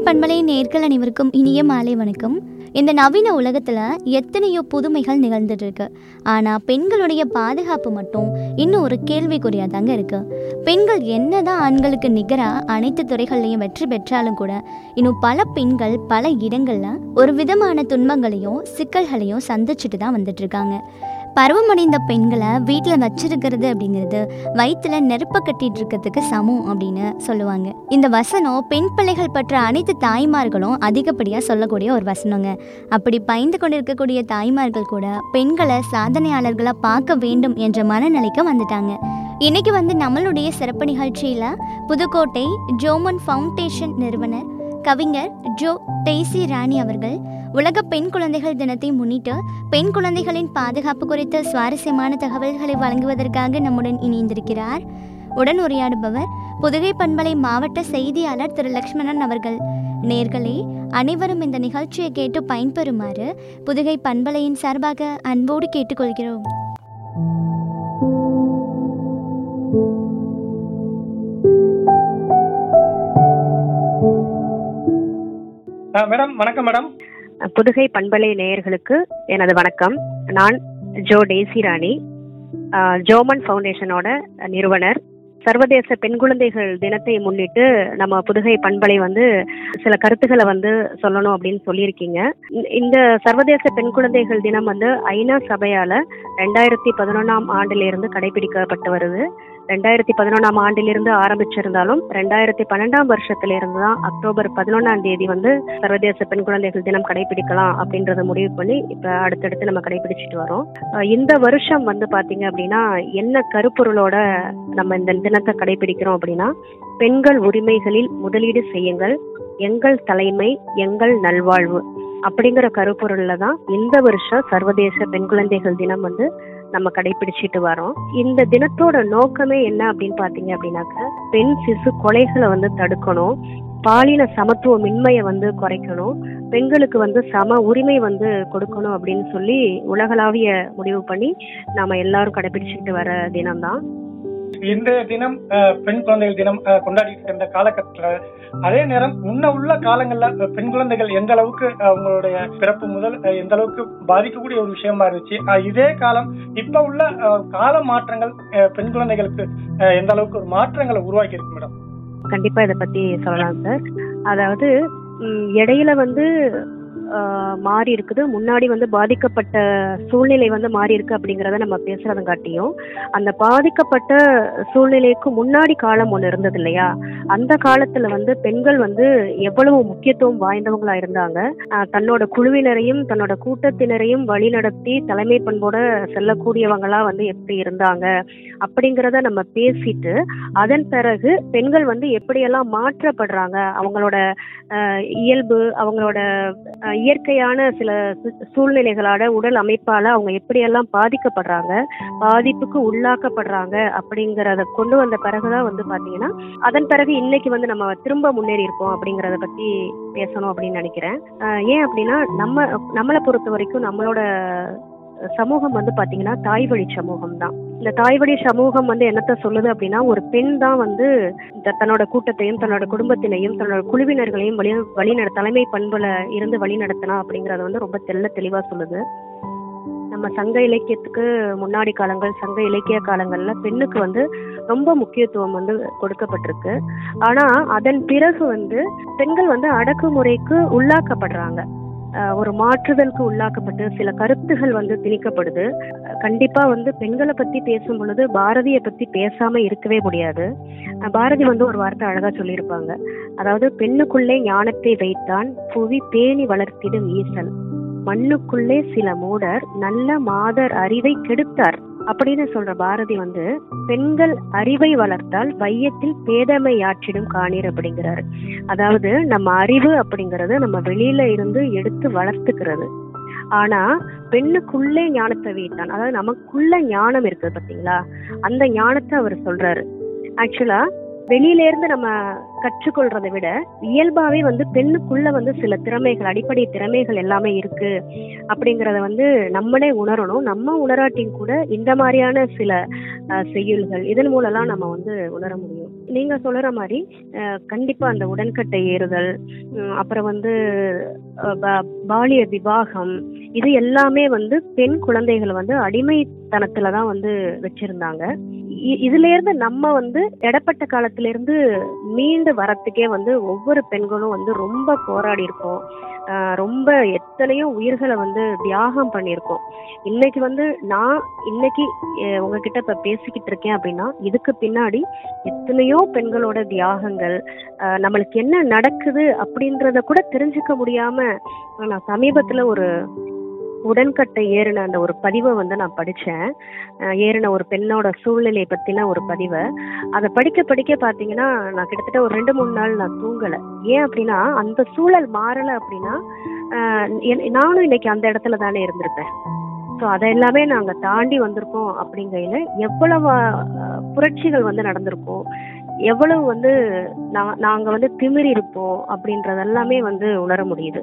பண்பலை நேர்கள் அனைவருக்கும் இனிய மாலை வணக்கம் இந்த நவீன உலகத்தில் எத்தனையோ புதுமைகள் நிகழ்ந்துட்டு இருக்கு ஆனால் பெண்களுடைய பாதுகாப்பு மட்டும் இன்னும் ஒரு கேள்விக்குறியாக தாங்க இருக்கு பெண்கள் என்னதான் ஆண்களுக்கு நிகராக அனைத்து துறைகள்லையும் வெற்றி பெற்றாலும் கூட இன்னும் பல பெண்கள் பல இடங்களில் ஒரு விதமான துன்பங்களையும் சிக்கல்களையும் சந்திச்சுட்டு தான் வந்துட்டு இருக்காங்க பருவமடைந்த பெண்களை வீட்டில் வச்சிருக்கிறது அப்படிங்கிறது வயிற்றுல நெருப்ப கட்டிட்டு இருக்கிறதுக்கு சமம் அப்படின்னு சொல்லுவாங்க இந்த வசனம் பெண் பிள்ளைகள் பற்ற அனைத்து தாய்மார்களும் அதிகப்படியாக சொல்லக்கூடிய ஒரு வசனங்க அப்படி பயந்து கொண்டிருக்கக்கூடிய தாய்மார்கள் கூட பெண்களை சாதனையாளர்களாக பார்க்க வேண்டும் என்ற மனநிலைக்கு வந்துட்டாங்க இன்னைக்கு வந்து நம்மளுடைய சிறப்பு நிகழ்ச்சியில் புதுக்கோட்டை ஜோமன் ஃபவுண்டேஷன் நிறுவனர் கவிஞர் ஜோ டெய்சி ராணி அவர்கள் உலக பெண் குழந்தைகள் தினத்தை முன்னிட்டு பெண் குழந்தைகளின் பாதுகாப்பு குறித்த சுவாரஸ்யமான தகவல்களை வழங்குவதற்காக நம்முடன் இணைந்திருக்கிறார் உடன் உரையாடுபவர் புதுகை பண்பலை மாவட்ட செய்தியாளர் திரு லக்ஷ்மணன் அவர்கள் நேர்களே அனைவரும் இந்த நிகழ்ச்சியை கேட்டு பயன்பெறுமாறு புதுகை பண்பலையின் சார்பாக அன்போடு கேட்டுக்கொள்கிறோம் ஆ, மேடம் வணக்கம் மேடம் புதுகை பண்பலை நேயர்களுக்கு எனது வணக்கம் நான் ஜோ டேசி ராணி ஆ, ஜோமன் ஃபவுண்டேஷனோட நிறுவனர் சர்வதேச பெண் குழந்தைகள் தினத்தை முன்னிட்டு நம்ம புதுகை பண்பலை வந்து சில கருத்துக்களை வந்து சொல்லணும் அப்படின்னு சொல்லியிருக்கீங்க இந்த- இந்த சர்வதேச பெண் குழந்தைகள் தினம் வந்து ஐநா சபையால ரெண்டாயிரத்தி பதினொன்றாம் ஆண்டிலிருந்து கடைபிடிக்கப்பட்டு வருது ரெண்டாயிரத்தி பதினொன்றாம் ஆண்டிலிருந்து ஆரம்பிச்சிருந்தாலும் ரெண்டாயிரத்தி பன்னெண்டாம் வருஷத்திலிருந்து தான் அக்டோபர் பதினொன்றாம் தேதி வந்து சர்வதேச பெண் குழந்தைகள் தினம் கடைபிடிக்கலாம் அப்படின்றத முடிவு பண்ணி இப்ப அடுத்தடுத்து நம்ம கடைபிடிச்சிட்டு வரோம் அஹ் இந்த வருஷம் வந்து பாத்தீங்க அப்படின்னா என்ன கருப்பொருளோட நம்ம இந்த தினத்தை கடைபிடிக்கிறோம் அப்படின்னா பெண்கள் உரிமைகளில் முதலீடு செய்யுங்கள் எங்கள் தலைமை எங்கள் நல்வாழ்வு அப்படிங்கிற கருப்பொருள்ல தான் இந்த வருஷம் சர்வதேச பெண் குழந்தைகள் தினம் வந்து நம்ம கடைபிடிச்சிட்டு வரோம் இந்த தினத்தோட நோக்கமே என்ன அப்படின்னு பாத்தீங்க அப்படின்னாக்க பெண் சிசு கொலைகளை வந்து தடுக்கணும் பாலின சமத்துவமின்மையை வந்து குறைக்கணும் பெண்களுக்கு வந்து சம உரிமை வந்து கொடுக்கணும் அப்படின்னு சொல்லி உலகளாவிய முடிவு பண்ணி நாம எல்லாரும் கடைபிடிச்சிட்டு வர தினம்தான் இன்றைய தினம் அ, பெண் குழந்தைகள் தினம் அ, கொண்டாடிட்டு இருக்க இந்த காலகட்டத்தில் அதே நேரம் முன்ன உள்ள காலங்கள்ல அ, பெண் குழந்தைகள் எந்த அளவுக்கு அ, அவங்களுடைய பிறப்பு முதல் அ, எந்த அளவுக்கு பாதிக்கக்கூடிய ஒரு விஷயமா இருந்துச்சு அ, இதே காலம் இப்ப உள்ள அ, கால மாற்றங்கள் அ, பெண் குழந்தைகளுக்கு அ, எந்த அளவுக்கு ஒரு மாற்றங்களை உருவாக்கி இருக்கு மேடம் கண்டிப்பா இதை பத்தி சொல்லலாம் சார் அதாவது ம், இடையில வந்து ஆஹ், மாறி இருக்குது முன்னாடி வந்து பாதிக்கப்பட்ட சூழ்நிலை வந்து மாறி இருக்கு அப்படிங்கறத நம்ம பேசுறதுங்காட்டியும் அந்த பாதிக்கப்பட்ட சூழ்நிலைக்கு முன்னாடி காலம் ஒண்ணு இருந்தது இல்லையா அந்த காலத்துல வந்து பெண்கள் வந்து எவ்வளவு முக்கியத்துவம் வாய்ந்தவங்களா இருந்தாங்க ஆஹ், தன்னோட குழுவினரையும் தன்னோட கூட்டத்தினரையும் வழிநடத்தி தலைமை பண்போட செல்லக்கூடியவங்களா வந்து எப்படி இருந்தாங்க அப்படிங்கிறத நம்ம பேசிட்டு அதன் பிறகு பெண்கள் வந்து எப்படியெல்லாம் மாற்றப்படுறாங்க அவங்களோட அஹ், இயல்பு அவங்களோட அஹ், இயற்கையான சில சூ- சூழ்நிலைகளோட உடல் அமைப்பால அவங்க எப்படியெல்லாம் பாதிக்கப்படுறாங்க பாதிப்புக்கு உள்ளாக்கப்படுறாங்க அப்படிங்கறத கொண்டு வந்த பிறகுதான் வந்து பாத்தீங்கன்னா அதன் பிறகு இன்னைக்கு வந்து நம்ம திரும்ப முன்னேறி இருக்கோம் அப்படிங்கறத பத்தி பேசணும் அப்படின்னு நினைக்கிறேன் அஹ், ஏன் அப்படின்னா நம்ம நம்மளை பொறுத்த வரைக்கும் நம்மளோட சமூகம் வந்து பாத்தீங்கன்னா தாய் வழி சமூகம் தான் இந்த தாய் வழி சமூகம் வந்து என்னத்த சொல்லுது அப்படின்னா ஒரு பெண் தான் வந்து த- தன்னோட கூட்டத்தையும் தன்னோட குடும்பத்தினையும் தன்னோட குழுவினர்களையும் வழி வழிநட தலைமை பண்புல இருந்து வழி நடத்தணும் அப்படிங்கறத வந்து ரொம்ப தெள்ள தெளிவா சொல்லுது நம்ம சங்க இலக்கியத்துக்கு முன்னாடி காலங்கள் சங்க இலக்கிய காலங்கள்ல பெண்ணுக்கு வந்து ரொம்ப முக்கியத்துவம் வந்து கொடுக்கப்பட்டிருக்கு ஆனா அதன் பிறகு வந்து பெண்கள் வந்து அடக்குமுறைக்கு உள்ளாக்கப்படுறாங்க அஹ் ஒரு மாற்றுதலுக்கு உள்ளாக்கப்பட்டு சில கருத்துகள் வந்து திணிக்கப்படுது அஹ் கண்டிப்பா வந்து பெண்களை பத்தி பேசும் பொழுது பாரதியை பத்தி பேசாம இருக்கவே முடியாது அஹ் பாரதி வந்து ஒரு வார்த்தை அழகா சொல்லியிருப்பாங்க அதாவது பெண்ணுக்குள்ளே ஞானத்தை வைத்தான் புவி பேணி வளர்த்திடும் ஈசன் மண்ணுக்குள்ளே சில மூடர் நல்ல மாதர் அறிவை கெடுத்தார் அப்படின்னு சொல்ற பாரதி வந்து பெண்கள் அறிவை வளர்த்தால் வையத்தில் பேதமையாற்றிடும் காணீர் அப்படிங்கிறாரு அதாவது நம்ம அறிவு அப்படிங்கறது நம்ம வெளியில இருந்து எடுத்து வளர்த்துக்கிறது ஆனா பெண்ணுக்குள்ளே ஞானத்தை வைத்தான் அதாவது நமக்குள்ள ஞானம் இருக்குது பாத்தீங்களா அந்த ஞானத்தை அவர் சொல்றாரு ஆக்சுவலா வெளியில இருந்து நம்ம கற்றுக்கொள்றதை விட இயல்பாவே வந்து பெண்ணுக்குள்ள வந்து சில திறமைகள் அடிப்படை திறமைகள் எல்லாமே இருக்கு அப்படிங்கறத வந்து நம்மளே உணரணும் நம்ம உணராட்டியும் கூட இந்த மாதிரியான சில அஹ், செய்யுள்கள் இதன் மூலம்லாம் நம்ம வந்து உணர முடியும் நீங்க சொல்ற மாதிரி அஹ், கண்டிப்பா அந்த உடன்கட்டை ஏறுதல் உம், அப்புறம் வந்து அஹ், பா- பாலிய விவாகம் இது எல்லாமே வந்து பெண் குழந்தைகளை வந்து அடிமைத்தனத்துல தான் வந்து வச்சிருந்தாங்க இ- இதுல இருந்து நம்ம வந்து இடப்பட்ட காலத்துல இருந்து மீண்டு வரத்துக்கே வந்து ஒவ்வொரு பெண்களும் வந்து ரொம்ப போராடி இருக்கோம் ஆஹ் ரொம்ப எத்தனையோ உயிர்களை வந்து தியாகம் பண்ணியிருக்கோம் இன்னைக்கு வந்து நான் இன்னைக்கு அஹ், உங்ககிட்ட இப்ப பேசிக்கிட்டு இருக்கேன் அப்படின்னா இதுக்கு பின்னாடி எத்தனையோ பெண்களோட தியாகங்கள் ஆஹ், நம்மளுக்கு என்ன நடக்குது அப்படின்றத கூட தெரிஞ்சுக்க முடியாம நான் சமீபத்துல ஒரு உடன்கட்டை ஏறின அந்த ஒரு பதிவை வந்து நான் படிச்சேன் அஹ் ஏறின ஒரு பெண்ணோட சூழ்நிலையை பத்தின ஒரு பதிவை அதை படிக்க படிக்க பாத்தீங்கன்னா நான் கிட்டத்தட்ட ஒரு ரெண்டு மூணு நாள் நான் தூங்கல ஏன் அப்படின்னா அந்த சூழல் மாறல அப்படின்னா ஆஹ் என்- நானும் இன்னைக்கு அந்த இடத்துல தானே இருந்திருப்பேன் ஸோ அதை எல்லாமே நாங்க தாண்டி வந்திருக்கோம் அப்படிங்கையில எவ்வளவு ஆஹ், புரட்சிகள் வந்து நடந்திருக்கும் எவ்வளவு வந்து நா- நாங்க வந்து திமிரி இருப்போம் அப்படின்றதெல்லாமே வந்து உணர முடியுது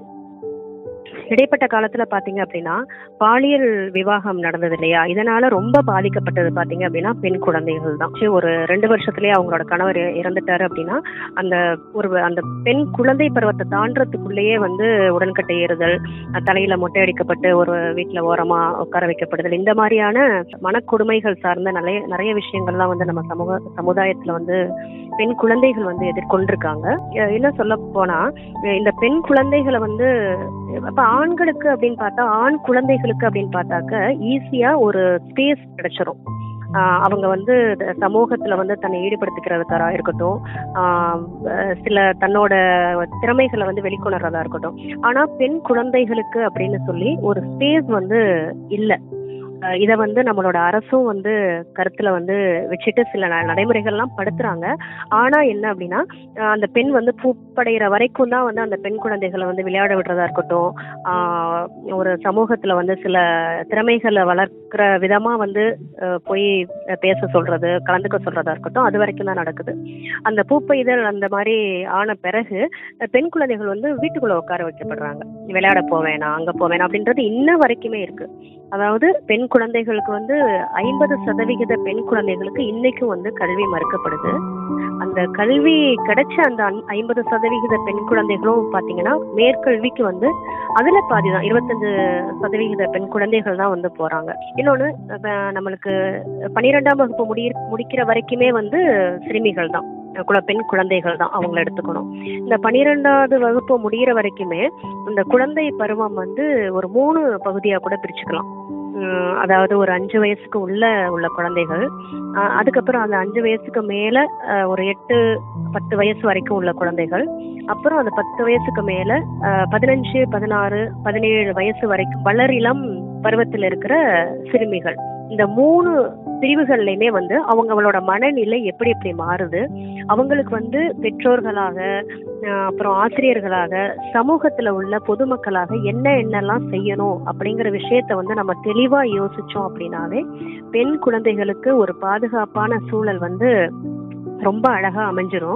இடைப்பட்ட காலத்துல பாத்தீங்க அப்படின்னா பாலியல் விவாகம் நடந்தது இல்லையா இதனால ரொம்ப பாதிக்கப்பட்டது பாத்தீங்க அப்படின்னா பெண் குழந்தைகள் தான் சரி, ஒரு ரெண்டு வருஷத்துலயே அவங்களோட கணவர் இ- இறந்துட்டாரு அப்படின்னா அந்த ஒரு அந்த பெண் குழந்தை பருவத்தை தாண்டறதுக்குள்ளேயே வந்து உடன்கட்டை ஏறுதல் அஹ் தலையில மொட்டை அடிக்கப்பட்டு ஒரு வீட்டுல ஓரமா உட்கார வைக்கப்படுதல் இந்த மாதிரியான மனக்கொடுமைகள் சார்ந்த நிறைய நிறைய விஷயங்கள்லாம் வந்து நம்ம சமூக சமுதாயத்துல வந்து பெண் குழந்தைகள் வந்து எதிர்கொண்டிருக்காங்க அஹ் என்ன சொல்ல போனா அஹ் இந்த பெண் குழந்தைகளை வந்து அப்ப ஆண்களுக்கு அப்படின்னு பார்த்தா ஆண் குழந்தைகளுக்கு அப்படின்னு பார்த்தாக்க ஈஸியா ஒரு ஸ்பேஸ் கிடைச்சிரும் ஆஹ் அவங்க வந்து த- சமூகத்துல வந்து தன்னை ஈடுபடுத்திக்கிறதுக்காரா இருக்கட்டும் ஆஹ் அஹ் சில தன்னோட திறமைகளை வந்து வெளிக்கொணர்றதா இருக்கட்டும் ஆனா பெண் குழந்தைகளுக்கு அப்படின்னு சொல்லி ஒரு ஸ்பேஸ் வந்து இல்ல அஹ் இத வந்து நம்மளோட அரசும் வந்து கருத்துல வந்து வச்சுட்டு சில ந- நடைமுறைகள்லாம் படுத்துறாங்க ஆனா என்ன அப்படின்னா அஹ் அந்த பெண் வந்து பூப்படைகிற வரைக்கும் தான் வந்து அந்த பெண் குழந்தைகளை வந்து விளையாட விடுறதா இருக்கட்டும் ஆஹ் ஒரு சமூகத்துல வந்து சில திறமைகளை வளர்க்கிற விதமா வந்து அஹ் போய் பேச சொல்றது கலந்துக்க சொல்றதா இருக்கட்டும் அது வரைக்கும் தான் நடக்குது அந்த பூப்பெய்தல் அந்த மாதிரி ஆன பிறகு அஹ் பெண் குழந்தைகள் வந்து வீட்டுக்குள்ள உட்கார வைக்கப்படுறாங்க விளையாட போவேணாம் அங்க போவேணாம் அப்படின்றது இன்ன வரைக்குமே இருக்கு அதாவது பெண் குழந்தைகளுக்கு வந்து ஐம்பது சதவிகித பெண் குழந்தைகளுக்கு இன்னைக்கும் வந்து கல்வி மறுக்கப்படுது அந்த கல்வி கிடைச்ச அந்த ஐம்பது சதவிகித பெண் குழந்தைகளும் பாத்தீங்கன்னா மேற்கல்விக்கு வந்து அதுல பாதி தான் இருபத்தஞ்சு சதவிகித பெண் குழந்தைகள் தான் வந்து போறாங்க இன்னொன்னு அஹ் நம்மளுக்கு பன்னிரெண்டாம் வகுப்பு முடி முடிக்கிற வரைக்குமே வந்து சிறுமிகள் தான் குல பெண் குழந்தைகள் தான் அவங்கள எடுத்துக்கணும் இந்த பன்னிரெண்டாவது வகுப்பு முடியிற வரைக்குமே இந்த குழந்தை பருவம் வந்து ஒரு மூணு பகுதியா கூட பிரிச்சுக்கலாம் உம் அதாவது ஒரு அஞ்சு வயசுக்கு உள்ள உள்ள குழந்தைகள் ஆஹ் அதுக்கப்புறம் அந்த அஞ்சு வயசுக்கு மேல ஆஹ் ஒரு எட்டு பத்து வயசு வரைக்கும் உள்ள குழந்தைகள் அப்புறம் அந்த பத்து வயசுக்கு மேல ஆஹ் பதினஞ்சு பதினாறு பதினேழு வயசு வரைக்கும் வளரிளம் பருவத்தில் இருக்கிற சிறுமிகள் இந்த மூணு பிரிவுகள்லையுமே வந்து அவங்களோட மனநிலை எப்படி எப்படி மாறுது அவங்களுக்கு வந்து பெற்றோர்களாக ஆஹ் அப்புறம் ஆசிரியர்களாக சமூகத்துல உள்ள பொதுமக்களாக என்ன என்னெல்லாம் செய்யணும் அப்படிங்கிற விஷயத்த வந்து நம்ம தெளிவா யோசிச்சோம் அப்படின்னாவே பெண் குழந்தைகளுக்கு ஒரு பாதுகாப்பான சூழல் வந்து ரொம்ப அழகா அமைஞ்சிரும்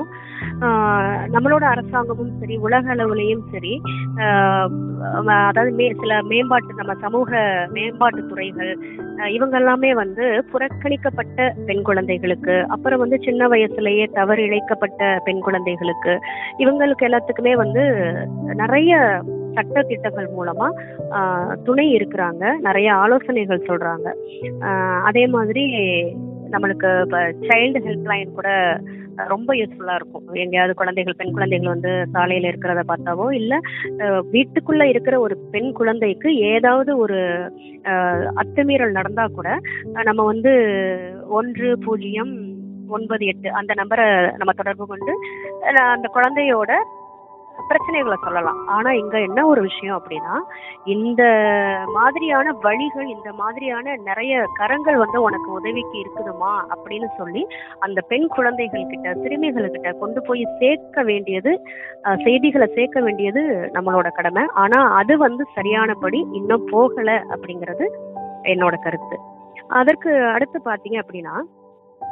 ஆஹ் நம்மளோட அரசாங்கமும் சரி உலக அளவுலயும் சரி ஆஹ் அதாவது மே சில மேம்பாட்டு நம்ம சமூக மேம்பாட்டு துறைகள் ஆஹ் இவங்க எல்லாமே வந்து புறக்கணிக்கப்பட்ட பெண் குழந்தைகளுக்கு அப்புறம் வந்து சின்ன வயசுலயே தவறு இழைக்கப்பட்ட பெண் குழந்தைகளுக்கு இவங்களுக்கு எல்லாத்துக்குமே வந்து நிறைய சட்ட திட்டங்கள் மூலமா ஆஹ் துணை இருக்கிறாங்க நிறைய ஆலோசனைகள் சொல்றாங்க ஆஹ் அதே மாதிரி நம்மளுக்கு இப்போ சைல்டு ஹெல்ப்லைன் கூட ரொம்ப யூஸ்ஃபுல்லா இருக்கும் எங்கேயாவது குழந்தைகள் பெண் குழந்தைகள் வந்து சாலையில இருக்கிறத பார்த்தாவோ இல்ல அஹ், வீட்டுக்குள்ள இருக்கிற ஒரு பெண் குழந்தைக்கு ஏதாவது ஒரு அஹ், அத்துமீறல் நடந்தா கூட அஹ், நம்ம வந்து ஒன்று பூஜ்ஜியம் ஒன்பது எட்டு அந்த நம்பரை நம்ம தொடர்பு கொண்டு அஹ், அந்த குழந்தையோட பிரச்சனைகளை சொல்லலாம் ஆனா இங்க என்ன ஒரு விஷயம் அப்படின்னா இந்த மாதிரியான வழிகள் இந்த மாதிரியான நிறைய கரங்கள் வந்து உனக்கு உதவிக்கு இருக்குதுமா அப்படின்னு சொல்லி அந்த பெண் குழந்தைகள் கிட்ட சிறுமிகள் கிட்ட கொண்டு போய் சேர்க்க வேண்டியது அஹ், செய்திகளை சேர்க்க வேண்டியது நம்மளோட கடமை ஆனா அது வந்து சரியானபடி இன்னும் போகல அப்படிங்கிறது என்னோட கருத்து அதற்கு அடுத்து பாத்தீங்க அப்படின்னா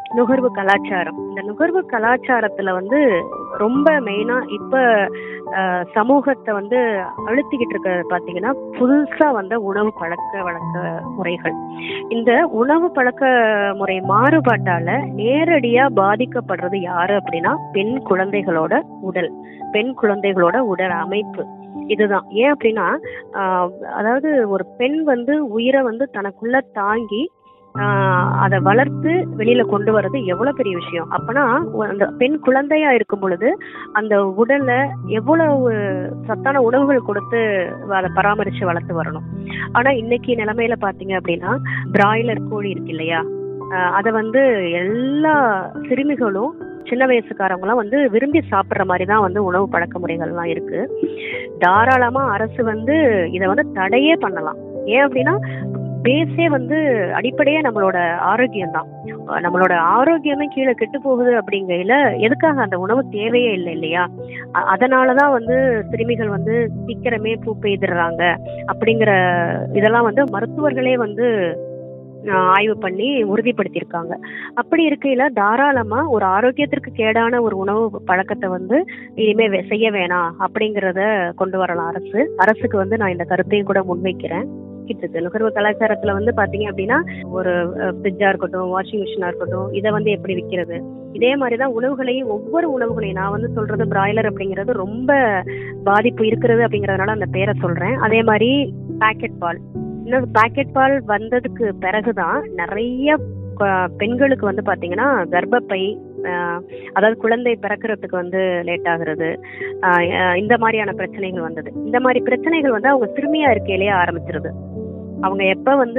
நுகர்வு கலாச்சாரம் இந்த நுகர்வு கலாச்சாரத்துல வந்து ரொம்ப மெயினா இப்ப அஹ், சமூகத்தை வந்து அழுத்திக்கிட்டு இருக்கிறது பாத்தீங்கன்னா புதுசா வந்த உணவு பழக்க வழக்க முறைகள் இந்த உணவு பழக்க முறை மாறுபாட்டால நேரடியா பாதிக்கப்படுறது யாரு அப்படின்னா பெண் குழந்தைகளோட உடல் பெண் குழந்தைகளோட உடல் அமைப்பு இதுதான் ஏன் அப்படின்னா ஆஹ் அதாவது ஒரு பெண் வந்து உயிரை வந்து தனக்குள்ள தாங்கி ஆஹ் அதை வளர்த்து வெளியில கொண்டு வர்றது எவ்வளவு பெரிய விஷயம் அப்பனா ஒ- அந்த பெண் குழந்தையா இருக்கும் பொழுது அந்த உடல்ல எவ்வளவு சத்தான உணவுகள் கொடுத்து அதை பராமரிச்சு வளர்த்து வரணும் ஆனா இன்னைக்கு நிலைமையில பாத்தீங்க அப்படின்னா பிராய்லர் கோழி இருக்கு இல்லையா ஆஹ் அதை வந்து எல்லா சிறுமிகளும் சின்ன வயசுக்காரங்களாம் வந்து விரும்பி சாப்பிடுற மாதிரி தான் வந்து உணவு பழக்க முறைகள்லாம் இருக்கு தாராளமா அரசு வந்து இதை வந்து தடையே பண்ணலாம் ஏன் அப்படின்னா பேஸே வந்து அடிப்படையே நம்மளோட ஆரோக்கியம் தான் நம்மளோட ஆரோக்கியமே கீழே கெட்டு போகுது அப்படிங்கையில எதுக்காக அந்த உணவு தேவையே இல்லை இல்லையா அ- அதனாலதான் வந்து சிறுமிகள் வந்து சீக்கிரமே பூ பெய்திடுறாங்க அப்படிங்கிற இதெல்லாம் வந்து மருத்துவர்களே வந்து ஆஹ், ஆய்வு பண்ணி உறுதிப்படுத்தியிருக்காங்க அப்படி இருக்கையில தாராளமா ஒரு ஆரோக்கியத்திற்கு கேடான ஒரு உணவு பழக்கத்தை வந்து இனிமே வே- செய்ய வேணாம் அப்படிங்கறத கொண்டு வரலாம் அரசு அரசுக்கு வந்து நான் இந்த கருத்தையும் கூட முன்வைக்கிறேன் இருக்கு நுகர்வு கலாச்சாரத்துல வந்து பாத்தீங்க அப்படின்னா ஒரு ஃப்ரிட்ஜா இருக்கட்டும் வாஷிங் மிஷினா இருக்கட்டும் இதை வந்து எப்படி விற்கிறது இதே மாதிரிதான் உணவுகளையும் ஒவ்வொரு உணவுகளையும் நான் வந்து சொல்றது பிராய்லர் அப்படிங்கிறது ரொம்ப பாதிப்பு இருக்கிறது அப்படிங்கறதுனால அந்த பேரை சொல்றேன் அதே மாதிரி பாக்கெட் பால் இன்னும் பாக்கெட் பால் வந்ததுக்கு பிறகுதான் நிறைய க- பெண்களுக்கு வந்து பாத்தீங்கன்னா கர்ப்பப்பை ஆஹ், அதாவது குழந்தை பிறக்கிறதுக்கு வந்து லேட் ஆகுறது ஆஹ், அஹ், இந்த மாதிரியான பிரச்சனைகள் வந்தது இந்த மாதிரி பிரச்சனைகள் வந்து அவங்க சிறுமியா இருக்கையிலேயே ஆரம்பிச்சிருது அவங்க எப்ப வந்து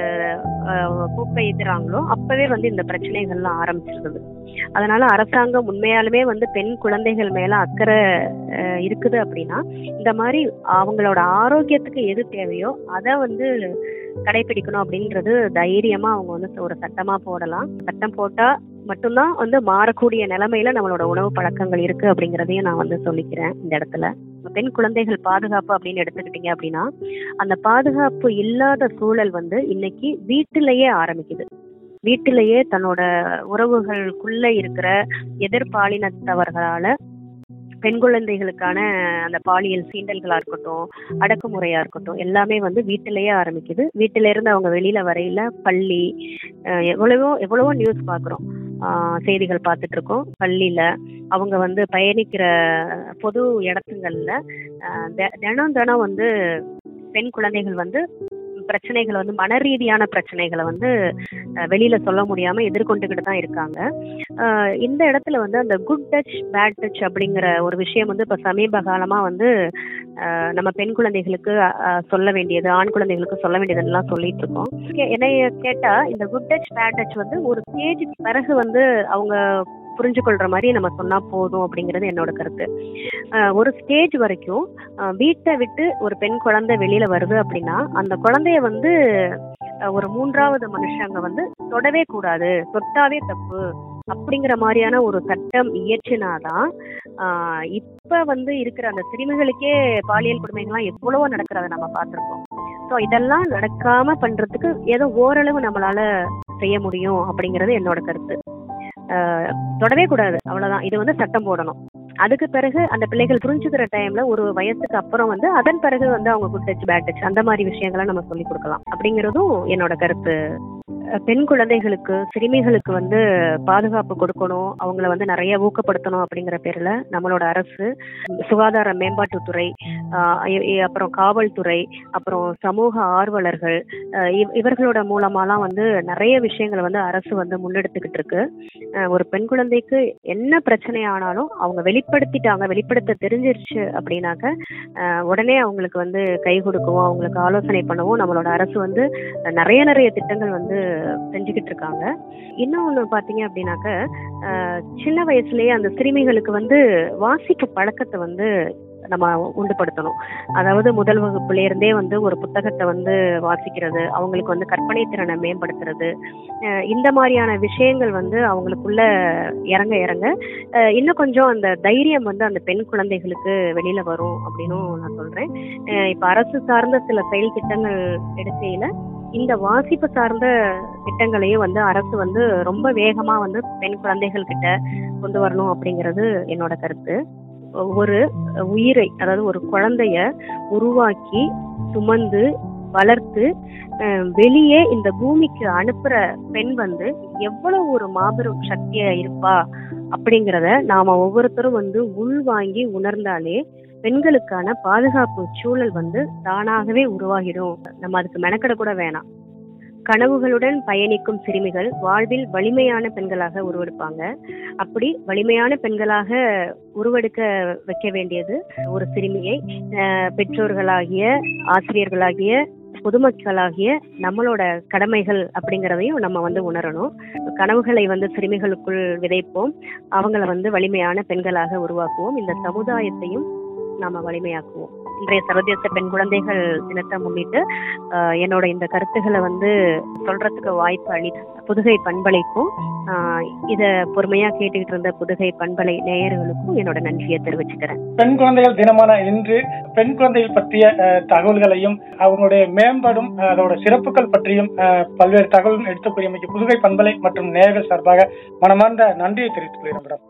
ஆஹ், பூப்பை எதிராங்களோ அப்பவே வந்து இந்த பிரச்சனைகள்லாம் ஆரம்பிச்சிருது அதனால அரசாங்கம் உண்மையாலுமே வந்து பெண் குழந்தைகள் மேல அக்கறை ஆஹ், இருக்குது அப்படின்னா இந்த மாதிரி அவங்களோட ஆரோக்கியத்துக்கு எது தேவையோ அதை வந்து கடைபிடிக்கணும் அப்படின்றது தைரியமா அவங்க வந்து ஒரு சட்டமா போடலாம் சட்டம் போட்டா மட்டும்தான் வந்து மாறக்கூடிய நிலைமையில நம்மளோட உணவு பழக்கங்கள் இருக்கு அப்படிங்கறதையும் நான் வந்து சொல்லிக்கிறேன் இந்த இடத்துல பெண் குழந்தைகள் பாதுகாப்பு அப்படின்னு எடுத்துக்கிட்டீங்க அப்படின்னா அந்த பாதுகாப்பு இல்லாத சூழல் வந்து இன்னைக்கு வீட்டிலேயே ஆரம்பிக்குது வீட்டிலேயே தன்னோட உறவுகளுக்குள்ள இருக்கிற எதிர்பாலினத்தவர்களால பெண் குழந்தைகளுக்கான அந்த பாலியல் சீண்டல்களா இருக்கட்டும் அடக்குமுறையா இருக்கட்டும் எல்லாமே வந்து வீட்டிலேயே ஆரம்பிக்குது வீட்டில இருந்து அவங்க வெளியில வரையில பள்ளி அஹ் எவ்வளவோ எவ்வளவோ நியூஸ் பாக்குறோம் ஆஹ் செய்திகள் பார்த்துட்டு இருக்கோம் பள்ளியில அவங்க வந்து பயணிக்கிற பொது இடத்துங்கள்ல ஆஹ் தெ- தினம் தினம் வந்து பெண் குழந்தைகள் வந்து பிரச்சனைகளை வந்து மன ரீதியான பிரச்சனைகளை வந்து அஹ், வெளியில சொல்ல முடியாம எதிர்கொண்டுகிட்டு தான் இருக்காங்க ஆஹ் இந்த இடத்துல வந்து அந்த குட் டச் பேட் டச் அப்படிங்கிற ஒரு விஷயம் வந்து இப்ப சமீப காலமா வந்து ஆஹ், நம்ம பெண் குழந்தைகளுக்கு ஆஹ், சொல்ல வேண்டியது ஆண் குழந்தைகளுக்கு சொல்ல வேண்டியதெல்லாம் சொல்லிட்டு இருக்கோம் கே- என்னைய கேட்டா இந்த குட் டச் பேட் டச் வந்து ஒரு ஸ்டேஜுக்கு பிறகு வந்து அவங்க புரிஞ்சு கொள்ற மாதிரி நம்ம சொன்னா போதும் அப்படிங்கிறது என்னோட கருத்து ஆஹ் ஒரு ஸ்டேஜ் வரைக்கும் ஆஹ் வீட்டை விட்டு ஒரு பெண் குழந்தை வெளியில வருது அப்படின்னா அந்த குழந்தைய வந்து ஆஹ் ஒரு மூன்றாவது மனுஷங்க வந்து தொடவே கூடாது தொட்டாவே தப்பு அப்படிங்கிற மாதிரியான ஒரு சட்டம் இயற்றினாதான் ஆஹ் இப்ப வந்து இருக்கிற அந்த சிறுமிகளுக்கே பாலியல் கொடுமைகள்லாம் எவ்வளவோ நடக்கிறத நம்ம பார்த்திருக்கோம் ஸோ இதெல்லாம் நடக்காம பண்றதுக்கு ஏதோ ஓரளவு நம்மளால செய்ய முடியும் அப்படிங்கிறது என்னோட கருத்து ஆஹ் தொடவே கூடாது அவ்வளவுதான் இது வந்து சட்டம் போடணும் அதுக்கு பிறகு அந்த பிள்ளைகள் புரிஞ்சுக்கிற டைம்ல ஒரு வயசுக்கு அப்புறம் வந்து அதன் பிறகு வந்து அவங்க குட் டச் பேட் டச் அந்த மாதிரி விஷயங்களை நம்ம சொல்லி கொடுக்கலாம் அப்படிங்கிறதும் என்னோட கருத்து அஹ் பெண் குழந்தைகளுக்கு சிறுமிகளுக்கு வந்து பாதுகாப்பு கொடுக்கணும் அவங்கள வந்து நிறைய ஊக்கப்படுத்தணும் அப்படிங்கிற பேர்ல நம்மளோட அரசு சுகாதார மேம்பாட்டுத்துறை ஆஹ் இ- இ- அப்புறம் காவல்துறை அப்புறம் சமூக ஆர்வலர்கள் அஹ் இவ்- இவர்களோட மூலமாலாம் வந்து நிறைய விஷயங்களை வந்து அரசு வந்து முன்னெடுத்துக்கிட்டு இருக்கு அஹ் ஒரு பெண் குழந்தைக்கு என்ன பிரச்சனை ஆனாலும் அவங்க வெளிப்படுத்திட்டாங்க வெளிப்படுத்த தெரிஞ்சிருச்சு அப்படின்னாக்க அஹ் உடனே அவங்களுக்கு வந்து கை கொடுக்கவும் அவங்களுக்கு ஆலோசனை பண்ணவும் நம்மளோட அரசு வந்து நிறைய நிறைய திட்டங்கள் வந்து செஞ்சுக்கிட்டு இருக்காங்க இன்னொன்னு பாத்தீங்க அப்படின்னாக்க அஹ் சின்ன வயசுலயே அந்த சிறுமிகளுக்கு வந்து வாசிப்பு பழக்கத்தை வந்து நம்ம உண்டுபடுத்தணும் அதாவது முதல் வகுப்புல இருந்தே வந்து ஒரு புத்தகத்தை வந்து வாசிக்கிறது அவங்களுக்கு வந்து கற்பனை திறனை மேம்படுத்துறது அஹ் இந்த மாதிரியான விஷயங்கள் வந்து அவங்களுக்குள்ள இறங்க இறங்க அஹ் இன்னும் கொஞ்சம் அந்த தைரியம் வந்து அந்த பெண் குழந்தைகளுக்கு வெளியில வரும் அப்படின்னும் நான் சொல்றேன் அஹ் இப்ப அரசு சார்ந்த சில செயல் திட்டங்கள் எடுக்கையில இந்த வாசிப்பு சார்ந்த திட்டங்களையும் வந்து அரசு வந்து ரொம்ப வேகமா வந்து பெண் குழந்தைகள் கிட்ட கொண்டு வரணும் அப்படிங்கிறது என்னோட கருத்து ஒரு உயிரை அதாவது ஒரு குழந்தைய உருவாக்கி சுமந்து வளர்த்து அஹ், வெளியே இந்த பூமிக்கு அனுப்புற பெண் வந்து எவ்வளவு ஒரு மாபெரும் சக்தியா இருப்பா அப்படிங்கிறத நாம ஒவ்வொருத்தரும் வந்து உள்வாங்கி உணர்ந்தாலே பெண்களுக்கான பாதுகாப்பு சூழல் வந்து தானாகவே உருவாகிடும் நம்ம அதுக்கு மெனக்கெட கூட வேணாம் கனவுகளுடன் பயணிக்கும் சிறுமிகள் வாழ்வில் வலிமையான பெண்களாக உருவெடுப்பாங்க அப்படி வலிமையான பெண்களாக உருவெடுக்க வைக்க வேண்டியது ஒரு சிறுமியை அஹ், பெற்றோர்களாகிய ஆசிரியர்களாகிய பொதுமக்களாகிய நம்மளோட கடமைகள் அப்படிங்கிறதையும் நம்ம வந்து உணரணும் கனவுகளை வந்து சிறுமிகளுக்குள் விதைப்போம் அவங்கள வந்து வலிமையான பெண்களாக உருவாக்குவோம் இந்த சமுதாயத்தையும் நாம வலிமையாக்குவோம் இன்றைய சர்வதேச பெண் குழந்தைகள் தினத்தை முன்னிட்டு ஆஹ், என்னோட இந்த கருத்துக்களை வந்து சொல்றதுக்கு வாய்ப்பு அளி புதுகை பண்பலைக்கும் ஆஹ், இத பொறுமையா கேட்டுக்கிட்டு இருந்த புதுகை பண்பலை நேயர்களுக்கும் என்னோட நன்றியை தெரிவிச்சுக்கிறேன் பெண் குழந்தைகள் தினமான இன்று பெண் குழந்தைகள் பற்றிய அஹ், தகவல்களையும் அவங்களுடைய மேம்பாடும் அஹ், அதோட சிறப்புகள் பற்றியும் அஹ், பல்வேறு தகவலும் எடுத்துக் கூறியமைக்கு புதுகை பண்பலை மற்றும் நேயர்கள் சார்பாக மனமார்ந்த நன்றியை தெரிவித்துக் கொள்கிறேன் மேடம்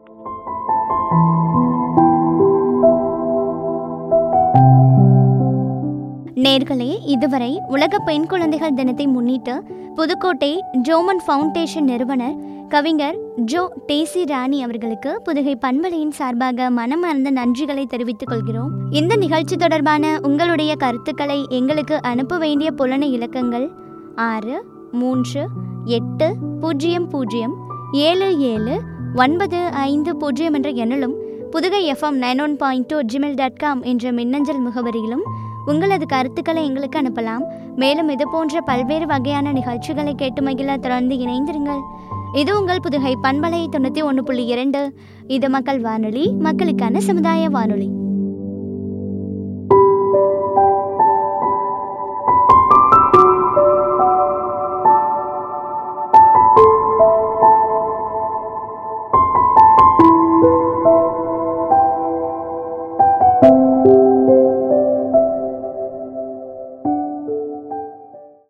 நேர்களே இதுவரை உலக பெண் குழந்தைகள் தினத்தை முன்னிட்டு புதுக்கோட்டை ஜோமன் ஃபவுண்டேஷன் நிறுவனர் கவிஞர் ஜோ டேசி ராணி அவர்களுக்கு புதுகை பண்பலையின் சார்பாக மனமார்ந்த நன்றிகளை தெரிவித்துக் கொள்கிறோம் இந்த நிகழ்ச்சி தொடர்பான உங்களுடைய கருத்துக்களை எங்களுக்கு அனுப்ப வேண்டிய புலன இலக்கங்கள் ஆறு மூன்று எட்டு பூஜ்ஜியம் பூஜ்ஜியம் ஏழு ஏழு ஒன்பது ஐந்து பூஜ்ஜியம் என்ற எண்ணிலும் Pudugai FM nine one point two Gmail dot com என்ற மின்னஞ்சல் முகவரியிலும் உங்களது கருத்துக்களை எங்களுக்கு அனுப்பலாம் மேலும் இது போன்ற பல்வேறு வகையான நிகழ்ச்சிகளை கேட்டு மகிழ தொடர்ந்து இணைந்திருங்கள் இது உங்கள் புதுகை பண்பலை தொண்ணூற்றி ஒன்று புள்ளி இரண்டு இது மக்கள் வானொலி மக்களுக்கான சமுதாய வானொலி